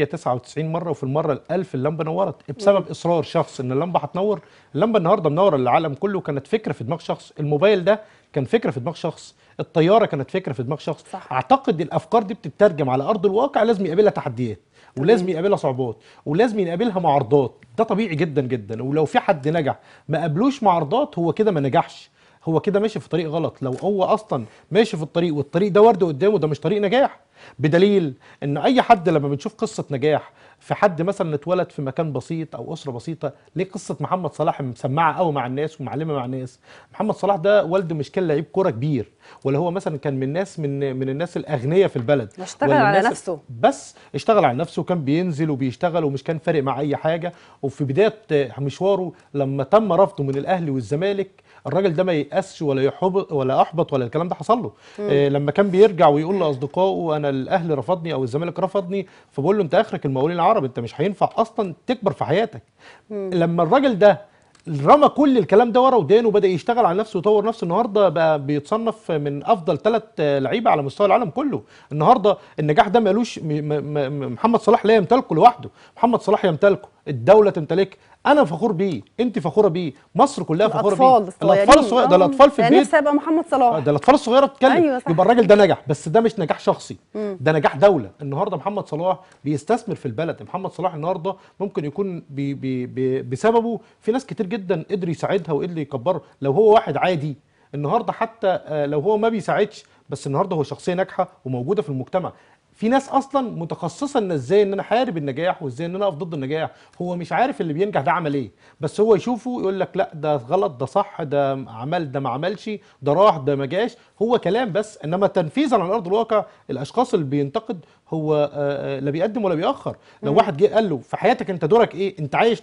999 مره وفي المره الألف اللمبه نورت بسبب اصرار شخص ان اللمبه هتنور اللمبه النهارده منوره العالم كله كانت فكره في دماغ شخص الموبايل ده كان فكره في دماغ شخص الطياره كانت فكره في دماغ شخص صح. اعتقد الافكار دي بتترجم على ارض الواقع لازم يقابلها تحديات ولازم يقابلها صعوبات ولازم يقابلها معارضات ده طبيعي جدا جدا ولو في حد نجح ما قابلوش معارضات هو كده ما نجحش هو كده ماشي في طريق غلط لو هو اصلا ماشي في الطريق والطريق ده ورد قدامه ده مش طريق نجاح بدليل ان اي حد لما بنشوف قصه نجاح في حد مثلا اتولد في مكان بسيط او اسره بسيطه ليه قصه محمد صلاح مسمعه قوي مع الناس ومعلمه مع الناس محمد صلاح ده والده مش كان لعيب كوره كبير ولا هو مثلا كان من ناس من من الناس الاغنياء في البلد واشتغل ولا على الناس- نفسه. بس اشتغل على نفسه وكان بينزل وبيشتغل ومش كان فارق مع اي حاجه وفي بدايه آه، مشواره لما تم رفضه من الاهلي والزمالك الراجل ده ما ييأسش ولا يحبط ولا احبط ولا الكلام ده حصل له آه لما كان بيرجع ويقول لاصدقائه انا الاهلي رفضني او الزمالك رفضني فبقول له انت اخرك المقاولين العرب انت مش هينفع اصلا تكبر في حياتك لما الراجل ده رمى كل الكلام ده ورا ودانه وبدا يشتغل على نفسه ويطور نفسه النهارده بقى بيتصنف من افضل ثلاث لعيبه على مستوى العالم كله النهارده النجاح ده مالوش م- م- م- محمد صلاح لا يمتلكه لوحده محمد صلاح يمتلكه الدوله تمتلكه انا فخور بيه انت فخوره بيه مصر كلها فخوره بيه الاطفال الصغيرين الاطفال الصغير ده آه. الاطفال في أنا البيت نفسي ابقى محمد صلاح ده الاطفال الصغيره بتتكلم أيوة صح. يبقى الراجل ده نجح بس ده مش نجاح شخصي ده نجاح دوله النهارده محمد صلاح بيستثمر في البلد محمد صلاح النهارده ممكن يكون بي بي بي بسببه في ناس كتير جدا قدر يساعدها وقدر يكبره لو هو واحد عادي النهارده حتى آه، لو هو ما بيساعدش بس النهارده هو شخصيه ناجحه وموجوده في المجتمع في ناس اصلا متخصصه ان ازاي ان انا احارب النجاح وازاي ان انا اقف ضد النجاح هو مش عارف اللي بينجح ده عمل ايه بس هو يشوفه يقول لك لا ده غلط ده صح ده عمل ده ما عملش ده راح ده ما جاش هو كلام بس انما تنفيذا على ارض الواقع الاشخاص اللي بينتقد هو آه، آه، لا بيقدم ولا بيأخر لو واحد جه قال له في حياتك انت دورك ايه انت عايش ليه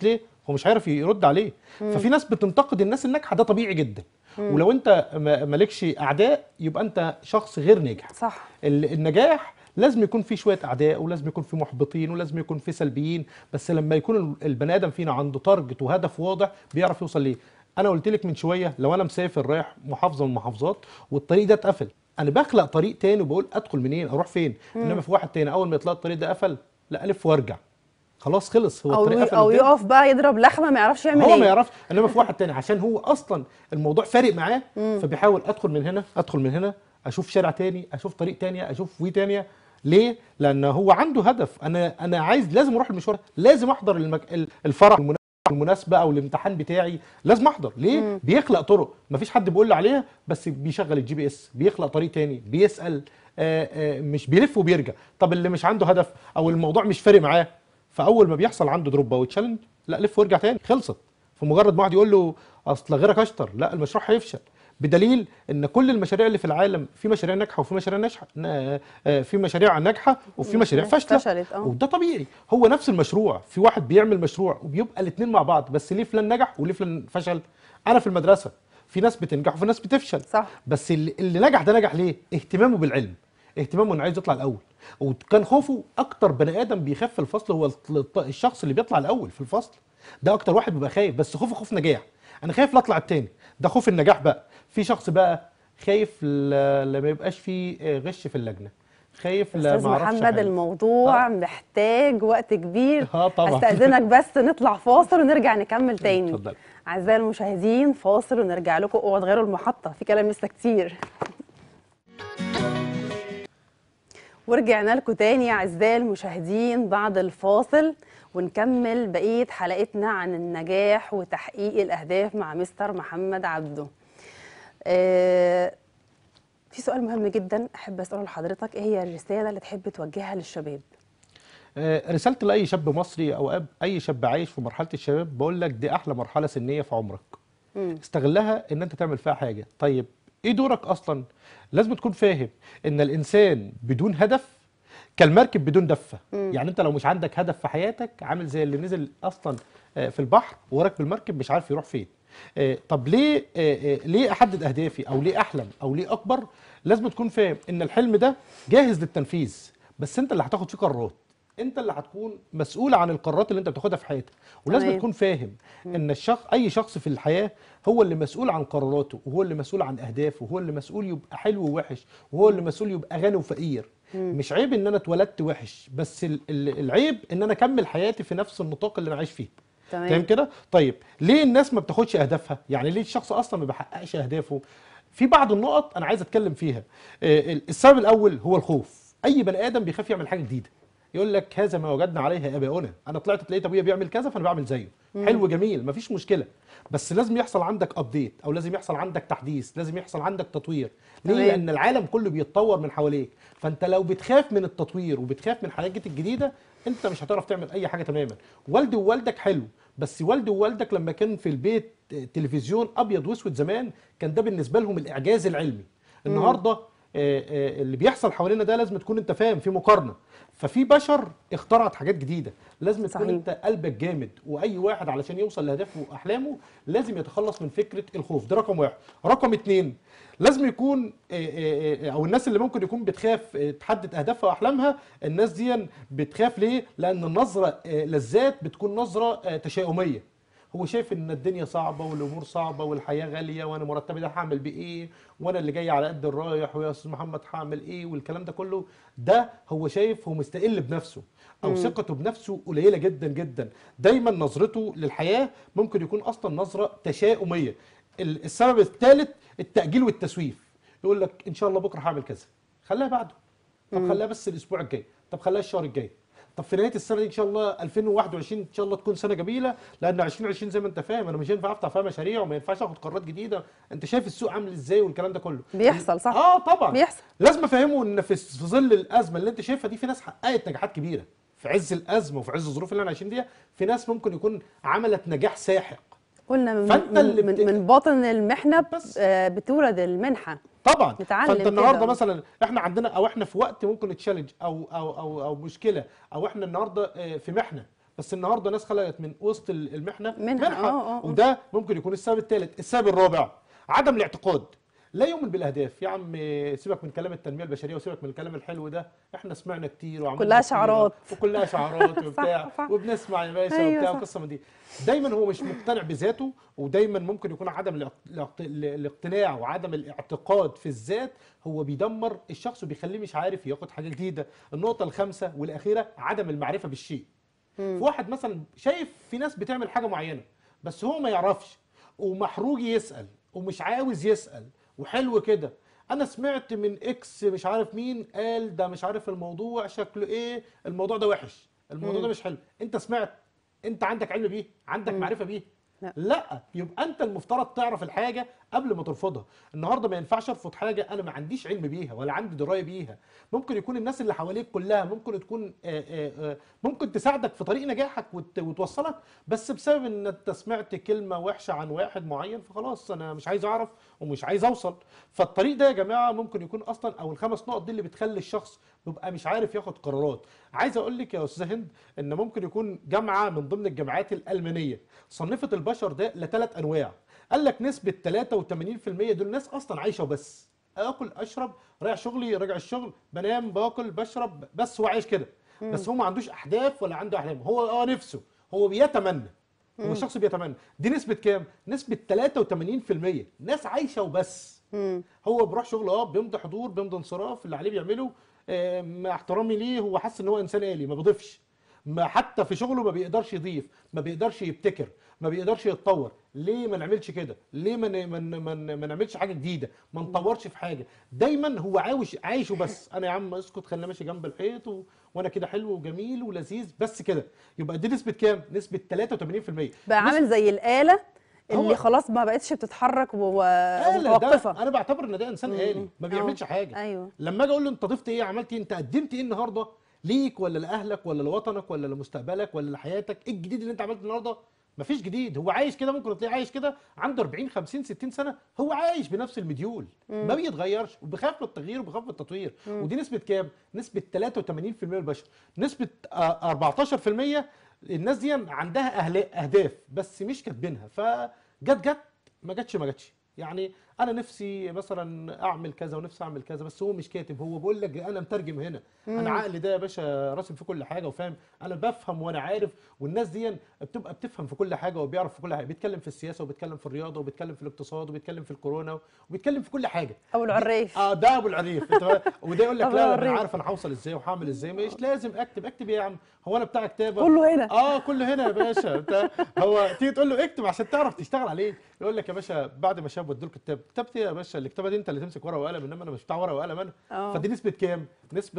هو مش عارف يرد عليه ففي ناس بتنتقد الناس الناجحه ده طبيعي جدا ولو انت ما- مالكش اعداء يبقى انت شخص غير ناجح صح ال- النجاح لازم يكون فيه شويه اعداء ولازم يكون فيه محبطين ولازم يكون فيه سلبيين بس لما يكون ال- البني ادم فينا عنده تارجت وهدف واضح بيعرف يوصل ليه انا قلت لك من شويه لو انا مسافر رايح محافظه من المحافظات والطريق ده اتقفل انا بخلق طريق تاني وبقول ادخل منين اروح فين انما في واحد تاني اول ما يطلع الطريق ده قفل لا الف وارجع خلاص خلص هو او الطريق قفل او قدامي. يقف بقى يضرب لخمه ما يعرفش يعمل هو ايه ما يعرفش انما في واحد تاني عشان هو اصلا الموضوع فارق معاه فبيحاول ادخل من هنا ادخل من هنا اشوف شارع تاني اشوف طريق تانية اشوف وي تانية ليه لان هو عنده هدف انا انا عايز لازم اروح المشوار لازم احضر المك... ال- الفرح المنا- المناسبه او الامتحان بتاعي لازم احضر ليه بيخلق طرق مفيش حد بيقول له عليها بس بيشغل الجي بي اس بيخلق طريق تاني بيسال آآ آآ مش بيلف وبيرجع طب اللي مش عنده هدف او الموضوع مش فارق معاه فاول ما بيحصل عنده دروب او تشالنج لا لف وارجع تاني خلصت فمجرد ما واحد يقول له اصل غيرك اشطر لا المشروع هيفشل بدليل ان كل المشاريع اللي في العالم في مشاريع ناجحه وفي مشاريع ناجحه نا- آه، في مشاريع ناجحه وفي مشاريع فاشله فشلت، اه. وده طبيعي هو نفس المشروع في واحد بيعمل مشروع وبيبقى الاثنين مع بعض بس ليه فلان نجح وليه فلان فشل انا في المدرسه في ناس بتنجح وفي ناس بتفشل صح. بس اللي, اللي نجح ده نجح ليه اهتمامه بالعلم اهتمامه انه عايز يطلع الاول وكان خوفه اكتر بني ادم بيخاف في الفصل هو الط- الشخص اللي بيطلع الاول في الفصل ده اكتر واحد بيبقى خايف بس خوفه خوف نجاح انا خايف لا اطلع التاني ده خوف النجاح بقى في شخص بقى خايف ل- لما يبقاش فيه آه، غش في اللجنه خايف لا استاذ ما اعرفش محمد حاجة. الموضوع آه. محتاج وقت كبير اه طبعا استاذنك بس نطلع فاصل ونرجع نكمل تاني اتفضل. اعزائي المشاهدين فاصل ونرجع لكم اوعوا تغيروا المحطه في كلام لسه كتير ورجعنا لكم تاني اعزائي المشاهدين بعد الفاصل ونكمل بقيه حلقتنا عن النجاح وتحقيق الاهداف مع مستر محمد عبده آه، في سؤال مهم جدا احب اساله لحضرتك ايه هي الرساله اللي تحب توجهها للشباب آه، رسالتي لاي شاب مصري او أب- اي شاب عايش في مرحله الشباب بقول لك دي احلى مرحله سنيه في عمرك مم. استغلها ان انت تعمل فيها حاجه طيب ايه دورك اصلا لازم تكون فاهم ان الانسان بدون هدف كالمركب بدون دفه يعني انت لو مش عندك هدف في حياتك عامل زي اللي نزل اصلا آه، في البحر وراكب المركب مش عارف يروح فين آه، طب ليه آه، آه، ليه احدد اهدافي او ليه احلم او ليه اكبر لازم تكون فاهم ان الحلم ده جاهز للتنفيذ بس انت اللي هتاخد فيه قرارات انت اللي هتكون مسؤول عن القرارات اللي انت بتاخدها في حياتك ولازم تمام. تكون فاهم ان الشخص اي شخص في الحياه هو اللي مسؤول عن قراراته وهو اللي مسؤول عن اهدافه وهو اللي مسؤول يبقى حلو ووحش وهو اللي مسؤول يبقى غني وفقير مش عيب ان انا اتولدت وحش بس ال- ال- العيب ان انا اكمل حياتي في نفس النطاق اللي انا عايش فيه تمام. تمام كده طيب ليه الناس ما بتاخدش اهدافها يعني ليه الشخص اصلا ما بيحققش اهدافه في بعض النقط انا عايز اتكلم فيها آه، السبب الاول هو الخوف اي بني ادم بيخاف يعمل حاجه جديده يقول لك هذا ما وجدنا عليه اباؤنا انا طلعت لقيت ابويا بيعمل كذا فانا بعمل زيه حلو جميل مفيش مشكله بس لازم يحصل عندك ابديت او لازم يحصل عندك تحديث لازم يحصل عندك تطوير ليه تمام. لان العالم كله بيتطور من حواليك فانت لو بتخاف من التطوير وبتخاف من الحاجات الجديده انت مش هتعرف تعمل اي حاجه تماما والدي ووالدك حلو بس والدي ووالدك لما كان في البيت تلفزيون ابيض واسود زمان كان ده بالنسبه لهم الاعجاز العلمي النهارده آه، آه، اللي بيحصل حوالينا ده لازم تكون انت فاهم في مقارنه ففي بشر اخترعت حاجات جديده لازم تكون صحيح. انت قلبك جامد واي واحد علشان يوصل لاهدافه واحلامه لازم يتخلص من فكره الخوف ده رقم واحد رقم اتنين لازم يكون آه، آه، آه، او الناس اللي ممكن يكون بتخاف آه، تحدد اهدافها واحلامها الناس دي بتخاف ليه لان النظره آه، للذات بتكون نظره آه، تشاؤميه هو شايف ان الدنيا صعبه والامور صعبه والحياه غاليه وانا مرتبي ده هعمل بيه ايه وانا اللي جاي على قد الرايح ويا استاذ محمد هعمل ايه والكلام ده كله ده هو شايف هو مستقل بنفسه او ثقته بنفسه قليله جدا جدا دايما نظرته للحياه ممكن يكون اصلا نظره تشاؤميه ال- السبب الثالث التاجيل والتسويف يقول لك ان شاء الله بكره هعمل كذا خليها بعده طب خليها بس الاسبوع الجاي طب خليها الشهر الجاي طب في نهايه السنه دي ان شاء الله 2021 ان شاء الله تكون سنه جميله لان 2020 زي ما انت فاهم انا مش هينفع افتح فيها مشاريع وما ينفعش اخد قرارات جديده انت شايف السوق عامل ازاي والكلام ده كله بيحصل صح اه طبعا بيحصل. لازم افهمه ان في في ظل الازمه اللي انت شايفها دي في ناس حققت نجاحات كبيره في عز الازمه وفي عز الظروف اللي احنا عايشين فيها في ناس ممكن يكون عملت نجاح ساحق قلنا من, فأنت اللي من, بت- من, من باطن المحنه بس. آه، بتولد المنحه طبعا نتعلم فانت كده. النهارده مثلا احنا عندنا او احنا في وقت ممكن تشالنج او او او او مشكله او احنا النهارده آه، في محنه بس النهارده ناس خلقت من وسط ال- المحنه منحة، آه، آه، آه. وده ممكن يكون السبب الثالث السبب الرابع عدم الاعتقاد لا يؤمن بالاهداف يا عم سيبك من كلام التنميه البشريه وسيبك من الكلام الحلو ده احنا سمعنا كتير وعملنا كلها كتير شعارات. وكلها شعارات وبتاع صح. وبنسمع يا باشا أيوة وبتاع صح. وقصه من دي دايما هو مش مقتنع بذاته ودايما ممكن يكون عدم الاق- الاق- الاقتناع وعدم الاعتقاد في الذات هو بيدمر الشخص وبيخليه مش عارف ياخد حاجه جديده النقطه الخامسه والاخيره عدم المعرفه بالشيء في واحد مثلا شايف في ناس بتعمل حاجه معينه بس هو ما يعرفش ومحروج يسال ومش عاوز يسال وحلو كده انا سمعت من اكس مش عارف مين قال ده مش عارف الموضوع شكله ايه الموضوع ده وحش الموضوع ده مش حلو انت سمعت انت عندك علم بيه عندك معرفه بيه لا. لا يبقى انت المفترض تعرف الحاجه قبل ما ترفضها النهارده ما ينفعش ارفض حاجه انا ما عنديش علم بيها ولا عندي درايه بيها ممكن يكون الناس اللي حواليك كلها ممكن تكون آه، آه، آه، ممكن تساعدك في طريق نجاحك وت- وتوصلك بس بسبب ان انت سمعت كلمه وحشه عن واحد معين فخلاص انا مش عايز اعرف ومش عايز اوصل فالطريق ده يا جماعه ممكن يكون اصلا او الخمس نقط دي اللي بتخلي الشخص بيبقى مش عارف ياخد قرارات عايز اقول لك يا استاذه هند ان ممكن يكون جامعه من ضمن الجامعات الالمانيه صنفت البشر ده لثلاث انواع قال لك نسبه 83% دول ناس اصلا عايشه وبس اكل اشرب رايح شغلي راجع الشغل بنام باكل بشرب بس هو عايش كده بس هو ما عندوش احداث ولا عنده احلام هو اه نفسه هو بيتمنى هو الشخص بيتمنى دي نسبة كام؟ نسبة 83% ناس عايشة وبس هو بيروح شغل اه بيمضي حضور بيمضي انصراف اللي عليه بيعمله آه، مع احترامي ليه هو حاسس ان هو انسان آلي ما بيضيفش ما حتى في شغله ما بيقدرش يضيف ما بيقدرش يبتكر ما بيقدرش يتطور ليه ما نعملش كده ليه ما ن- ما ن- ما ن- ما نعملش حاجه جديده ما نطورش في حاجه دايما هو عاوش عايش وبس انا يا عم اسكت خلينا ماشي جنب الحيط و... وانا كده حلو وجميل ولذيذ بس كده يبقى دي نسبه كام نسبه 83% بقى عامل زي الآلة اللي هو- خلاص ما بقتش بتتحرك و- آلة ده ومتوقفة انا بعتبر ان ده انسان مم. آلي ما بيعملش آه. حاجه أيوه. لما اجي اقول له انت ضفت ايه عملت ايه انت قدمت ايه النهارده ليك ولا لاهلك ولا لوطنك ولا لمستقبلك ولا لحياتك ايه الجديد اللي انت عملته النهارده مفيش جديد هو عايش كده ممكن تلاقيه عايش كده عنده 40 50 60 سنه هو عايش بنفس المديول ما بيتغيرش وبيخاف من التغيير وبيخاف من التطوير ودي نسبه كام نسبه 83% من البشر نسبه آه، 14% الناس دي عندها أهلا- اهداف بس مش كاتبينها فجت جت ما جاتش ما جاتش يعني انا نفسي مثلا اعمل كذا ونفسي اعمل كذا بس هو مش كاتب هو بيقول لك انا مترجم هنا انا عقلي ده يا باشا راسم في كل حاجه وفاهم انا بفهم وانا عارف والناس دي بتبقى بتفهم في كل حاجه وبيعرف في كل حاجه بيتكلم في السياسه وبيتكلم في الرياضه وبيتكلم في الاقتصاد وبيتكلم في الكورونا وبيتكلم في كل حاجه أبو العريف. اه ده ابو العريف انت فاهم؟ وده يقول لك أبو لا لا، العريف. انا عارف انا هوصل ازاي وهعمل ازاي مش لازم اكتب اكتب ايه يا عم هو انا بتاع كتابه كله هنا. اه كله هنا يا باشا انت هو تيجي تقول له اكتب عشان تعرف تشتغل عليه يقول لك يا باشا بعد ما شاب ودوا كتاب كتبت ايه يا باشا الكتابه دي انت اللي تمسك ورقه وقلم انما انا مش بتاع ورقه وقلم انا آه. فدي نسبه كام نسبه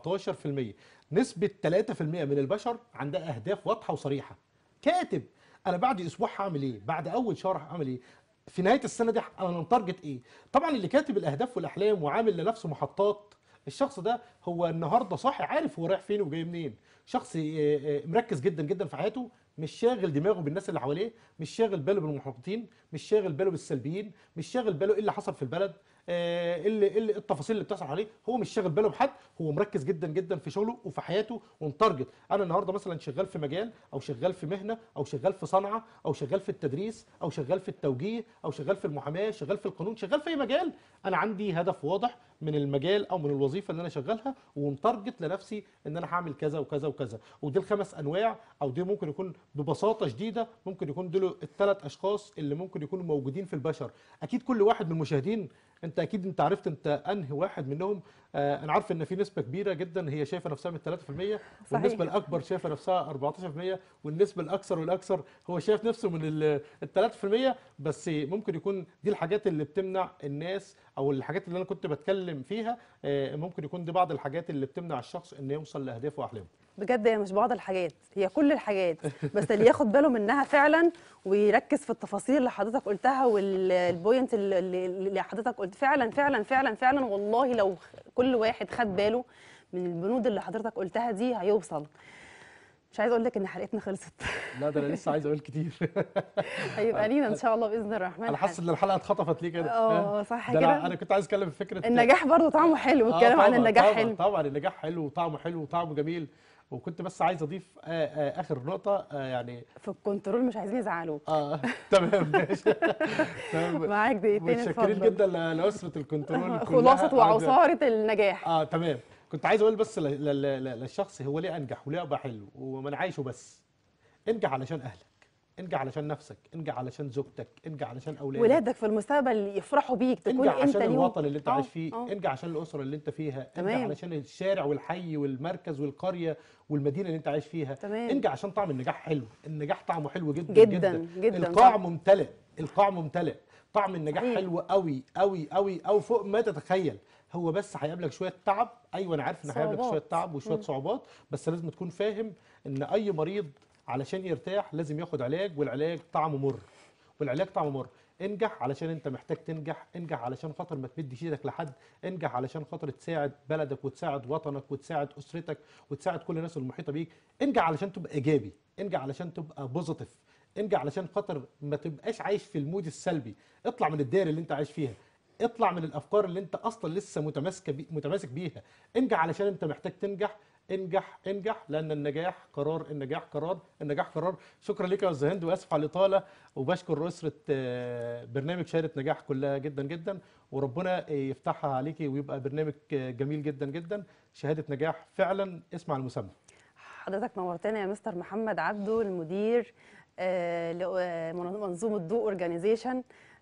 14% نسبه 3% من البشر عندها اهداف واضحه وصريحه كاتب انا بعد اسبوع هعمل ايه بعد اول شهر هعمل ايه في نهايه السنه دي انا متارجت ايه طبعا اللي كاتب الاهداف والاحلام وعامل لنفسه محطات الشخص ده هو النهارده صاحي عارف هو رايح فين وجاي منين شخص آه، آه، مركز جدا جدا في حياته مش شاغل دماغه بالناس اللي حواليه مش شاغل باله بالمحبطين مش شاغل باله بالسلبيين مش شاغل باله ايه اللي حصل في البلد آه، ايه اللي إيه اللي التفاصيل اللي بتحصل عليه هو مش شاغل باله بحد هو مركز جدا جدا في شغله وفي حياته ومتارجت انا النهارده مثلا شغال في مجال او شغال في مهنه او شغال في صنعه او شغال في التدريس او شغال في التوجيه او شغال في المحاماه شغال في القانون شغال في اي مجال انا عندي هدف واضح من المجال او من الوظيفه اللي انا شغالها ومتارجت لنفسي ان انا هعمل كذا وكذا وكذا ودي الخمس انواع او دي ممكن يكون ببساطه شديده ممكن يكون دول الثلاث اشخاص اللي ممكن يكونوا موجودين في البشر اكيد كل واحد من المشاهدين انت اكيد انت عرفت انت انهي واحد منهم آه انا عارف ان في نسبه كبيره جدا هي شايفه نفسها من 3% والنسبه الاكبر شايفه نفسها 14% والنسبه الاكثر والاكثر هو شايف نفسه من ال 3% بس ممكن يكون دي الحاجات اللي بتمنع الناس او الحاجات اللي انا كنت بتكلم فيها آه ممكن يكون دي بعض الحاجات اللي بتمنع الشخص انه يوصل لاهدافه واحلامه بجد هي مش بعض الحاجات هي كل الحاجات بس اللي ياخد باله منها فعلا ويركز في التفاصيل اللي حضرتك قلتها والبوينت اللي, اللي حضرتك قلت فعلا فعلا فعلا فعلا والله لو كل واحد خد باله من البنود اللي حضرتك قلتها دي هيوصل مش عايز اقول لك ان حلقتنا خلصت لا ده انا لسه عايز اقول كتير هيبقى لينا ان شاء الله باذن الرحمن انا حاسس ان الحلقه اتخطفت ليه كده اه صح ده كده انا انا كنت عايز اتكلم في فكره النجاح برضو طعمه حلو آه الكلام عن طبعاً، النجاح طبعاً حلو طبعا النجاح حلو وطعمه حلو وطعمه جميل وكنت بس عايز اضيف آه، آه، اخر نقطه آه، يعني في الكنترول مش عايزين يزعلوك اه تمام ماشي تمام معاك دقيقتين متشكرين اتفضل. جدا ل- لاسره الكنترول كلها. خلاصه آه، ده- وعصاره النجاح اه تمام كنت عايز اقول بس ل- ل- ل- للشخص هو ليه انجح وليه ابقى حلو وما انا عايشه بس انجح علشان اهلك انجح علشان نفسك انجح علشان زوجتك انجح علشان اولادك ولادك في المستقبل يفرحوا بيك تكون انجح انت عشان ليهم الوطن اللي انت آه، عايش فيه آه. انجح عشان الاسره اللي انت فيها انجح تمام. علشان الشارع والحي والمركز والقريه والمدينه اللي انت عايش فيها تمام. انجح عشان طعم النجاح حلو النجاح طعمه حلو جدا جداً، جداً، القاع صح. ممتلئ القاع ممتلئ طعم النجاح صحيح. حلو قوي قوي قوي او فوق ما تتخيل هو بس هيقابلك شويه تعب ايوه انا عارف ان هيقابلك صعوبات. شويه تعب وشويه صعوبات بس لازم تكون فاهم ان اي مريض علشان يرتاح لازم ياخد علاج والعلاج طعمه مر والعلاج طعمه مر انجح علشان انت محتاج تنجح انجح علشان خاطر ما تمدش ايدك لحد انجح علشان خاطر تساعد بلدك وتساعد وطنك وتساعد اسرتك وتساعد كل الناس المحيطه بيك انجح علشان تبقى ايجابي انجح علشان تبقى بوزيتيف انجح علشان خاطر ما تبقاش عايش في المود السلبي اطلع من الدائره اللي انت عايش فيها اطلع من الافكار اللي انت اصلا لسه متماسكه بي متماسك بيها انجح علشان انت محتاج تنجح انجح انجح لان النجاح قرار النجاح قرار النجاح قرار شكرا لك يا استاذ هند واسف على الاطاله وبشكر اسره آه، برنامج شهاده نجاح كلها جدا جدا وربنا يفتحها عليكي ويبقى برنامج آه، جميل جدا جدا شهاده نجاح فعلا اسمع المسمى حضرتك نورتنا يا مستر محمد عبده المدير آه، لمنظومه دو اورجانيزيشن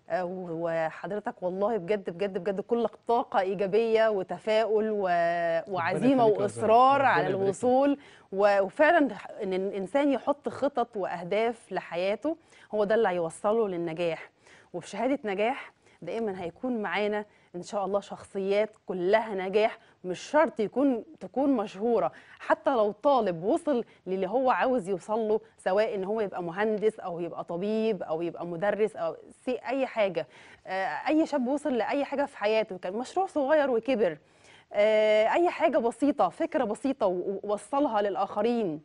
وحضرتك والله بجد بجد بجد كل طاقه ايجابيه وتفاؤل و... وعزيمه يخليك يا واصرار ربنا على يبارك لك. الوصول و- وفعلا ان الانسان يحط خطط واهداف لحياته هو ده اللي هيوصله للنجاح وفي شهاده نجاح دائما هيكون معانا ان شاء الله شخصيات كلها نجاح مش شرط يكون تكون مشهوره حتى لو طالب وصل للي هو عاوز يوصل له سواء ان هو يبقى مهندس او يبقى طبيب او يبقى مدرس او سي اي حاجه آه، اي شاب وصل لاي حاجه في حياته كان مشروع صغير وكبر آه، اي حاجه بسيطه فكره بسيطه و- ووصلها للاخرين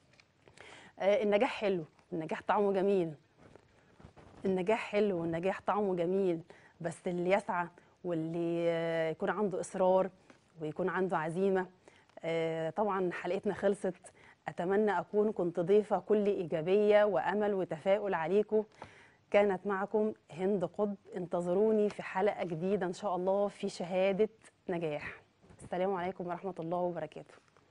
آه، النجاح حلو النجاح طعمه جميل النجاح حلو والنجاح طعمه جميل بس اللي يسعى واللي آه، يكون عنده إصرار ويكون عنده عزيمة آه، طبعا حلقتنا خلصت أتمنى أكون كنت ضيفة كل إيجابية وأمل وتفاؤل عليكم كانت معكم هند قطب انتظروني في حلقة جديدة إن شاء الله في شهادة نجاح السلام عليكم ورحمة الله وبركاته